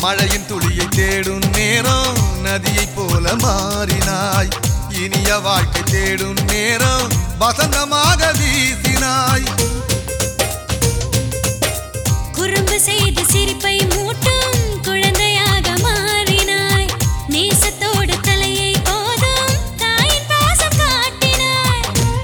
மழையின் துளியை தேடும் நேரம் நதியைப் போல மாறினாய் இனிய வாழ்க்கை தேடும் நேரம் வசந்தமாக வீசினாய் குறும்பு செய்து சிரிப்பை மூட்டும் குழந்தையாக மாறினாய் நேசத்தோடு தலையை போதும் தாயின் பாசம் காட்டினாய்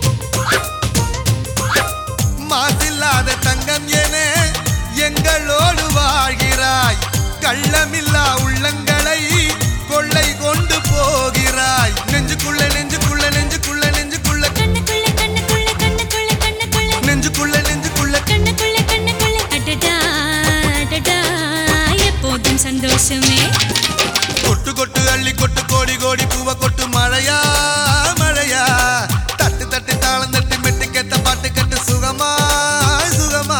மாசில்லாத தங்கம் என எங்களோடு வாழ்கிறாய் கள்ளமில்லா உள்ளங்களை கொள்ளை கொண்டு போகிறாய் நெஞ்சுக்குள்ள நெஞ்சுக்குள்ள நெஞ்சுக்குள்ள நெஞ்சுக்குள்ள கண்ணுக்குள்ள கண்ணுக்குள்ள கண்ணுக்குள்ள கண்ணுக்குள்ள நெஞ்சுக்குள்ள நெஞ்சுக்குள்ள கண்ணுக்குள்ள கண்ணுக்குள்ள அடடா அடடா எப்போதும் சந்தோஷமே கொட்டு கொட்டு அள்ளி கொட்டு கோடி கோடி பூவ கொட்டு மழையா மழையா தட்டு தட்டு தாளம் தட்டு மெட்டு கேட்ட பாட்டு கட்டு சுகமா சுகமா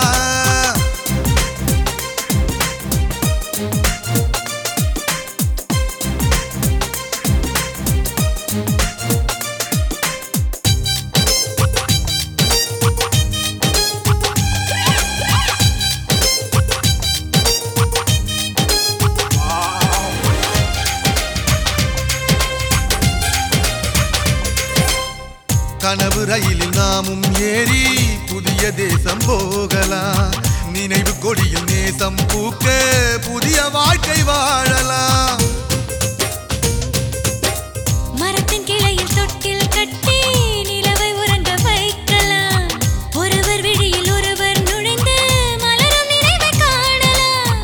கனவு ரயிலில் நாமும் ஏறி புதிய தேசம் போகலாம் நினைவு கொடியில் நேசம் பூக்க புதிய வாழ்க்கை வாழலாம் மரத்தின் கிளையில் தொட்டில் கட்டி நிலவை உறங்க வைக்கலாம் ஒருவர் விழியில் ஒருவர் நுழைந்து மலரும் நினைவை காணலாம்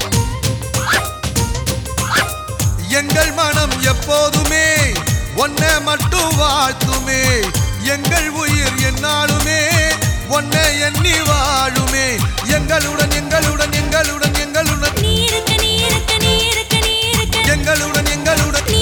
எங்கள் மனம் எப்போதுமே ஒன்ன மட்டும் வாழ்த்துமே எங்கள் உயிர் என்னாலுமே ஒன்ன எண்ணி வாழுமே எங்களுடன் எங்களுடன் எங்களுடன் எங்களுடன் நீ இருக்க நீ இருக்க நீ இருக்க நீ இருக்க எங்களுடன் எங்களுடன் நீ